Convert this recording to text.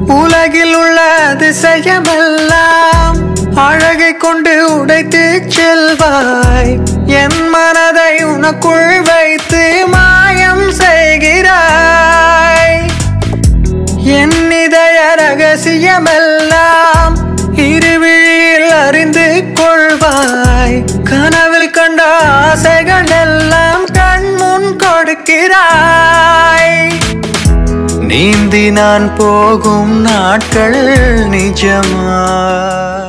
உலகில் உள்ள அதிசயமெல்லாம் அழகை கொண்டு உடைத்து செல்வாய் என் மனதை உனக்குள் வைத்து மாயம் செய்கிறாய் என் இதய ரகசியமெல்லாம் இருவிழியில் அறிந்து கொள்வாய் கனவில் கண்ட ஆசைகள் எல்லாம் கண் முன் கொடுக்கிறாய் நீந்தி நான் போகும் நாட்கள் நிஜமா